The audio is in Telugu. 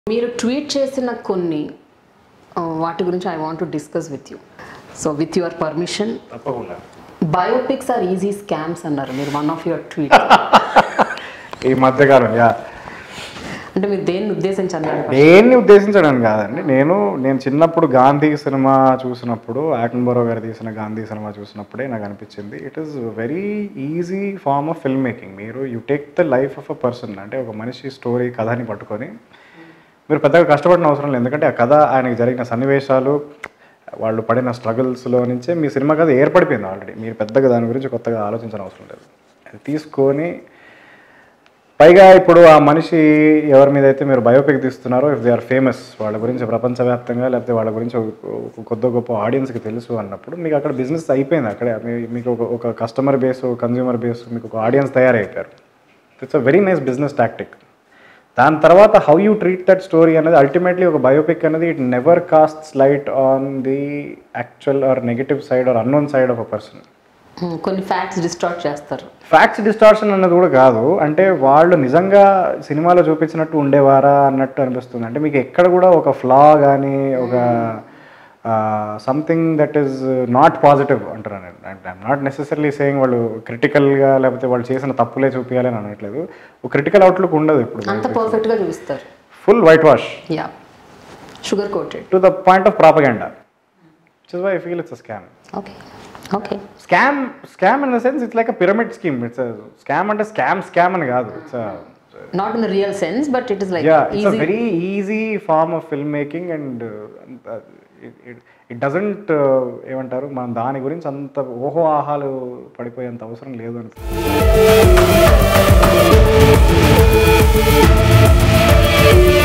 మీరు ట్వీట్ చేసిన కొన్ని ఆ, వాటి గురించి I want to discuss with you so with your permission తప్పకుండా బయోపిక్స్ ఆర్ ఈజీ స్కామ్స్ అన్నారు మీరు వన్ ఆఫ్ యువర్ ట్వీట్ ఈ మధ్యకాలం యా అంటే మీరు దేన్ని ఉద్దేశించి అన్నారు దేన్ని ఉద్దేశించడం కాదండి నేను నేను చిన్నప్పుడు గాంధీ సినిమా చూసినప్పుడు ఆటన్బరో గారు తీసిన గాంధీ సినిమా చూసినప్పుడే నాకు అనిపించింది it is very easy form of film making మీరు you take the life of a person అంటే ఒక మనిషి స్టోరీ కథని పట్టుకొని మీరు పెద్దగా కష్టపడిన అవసరం లేదు ఎందుకంటే ఆ కథ ఆయనకి జరిగిన సన్నివేశాలు వాళ్ళు పడిన స్ట్రగుల్స్లో నుంచే మీ సినిమా కథ ఏర్పడిపోయింది ఆల్రెడీ మీరు పెద్దగా దాని గురించి కొత్తగా ఆలోచించిన అవసరం లేదు అది తీసుకొని పైగా ఇప్పుడు ఆ మనిషి ఎవరి మీద అయితే మీరు బయోపిక్ తీస్తున్నారో ఇఫ్ దే ఆర్ ఫేమస్ వాళ్ళ గురించి ప్రపంచవ్యాప్తంగా లేకపోతే వాళ్ళ గురించి ఒక- ఒక కొద్ది గొప్ప ఆడియన్స్కి తెలుసు అన్నప్పుడు మీకు అక్కడ బిజినెస్ అయిపోయింది అక్కడే మీ- మీకు ఒక ఒక కస్టమర్ బేస్ కన్జ్యూమర్ బేస్ మీకు ఒక ఆడియన్స్ తయారైపోయారు it's a very nice business tactic దాని తర్వాత how you treat that story అనేది అల్టిమేట్లీ ఒక బయోపిక్ అనేది it never casts light on the actual or negative side or unknown side of a person Hmm, కొన్ని ఫ్యాక్ట్స్ డిస్టార్ట్ చేస్తారు ఫ్యాక్ట్స్ డిస్టార్షన్ అన్నది కూడా కాదు అంటే వాళ్ళు నిజంగా సినిమాలో చూపించినట్టు ఉండేవారా అన్నట్టు అనిపిస్తుంది అంటే మీకు ఎక్కడ కూడా ఒక ఫ్లా కానీ ఒక something that is not positive అంటారు అంటే ఐమ్ నాట్ నెసెసరీ సేయింగ్ వాళ్ళు క్రిటికల్గా లేకపోతే వాళ్ళు చేసిన తప్పులే చూపించాలి అని అనట్లేదు ఒక క్రిటికల్ అవుట్లుక్ ఉండదు ఇప్పుడు అంత పర్ఫెక్ట్గా చూపిస్తారు full whitewash yeah sugar coated to the point of propaganda which we feel it's a scam okay okay scam scam in the sense it's like a pyramid scheme it's scam అంటే స్కామ్ స్కామ్ అని కాదు it's not in real sense but it is like yeah it's a easy very easy form of film making and it doesn't ఏమంటారు మనం దాని గురించి అంత ఓహో ఆహాలు పడిపోయేంత అవసరం లేదు అని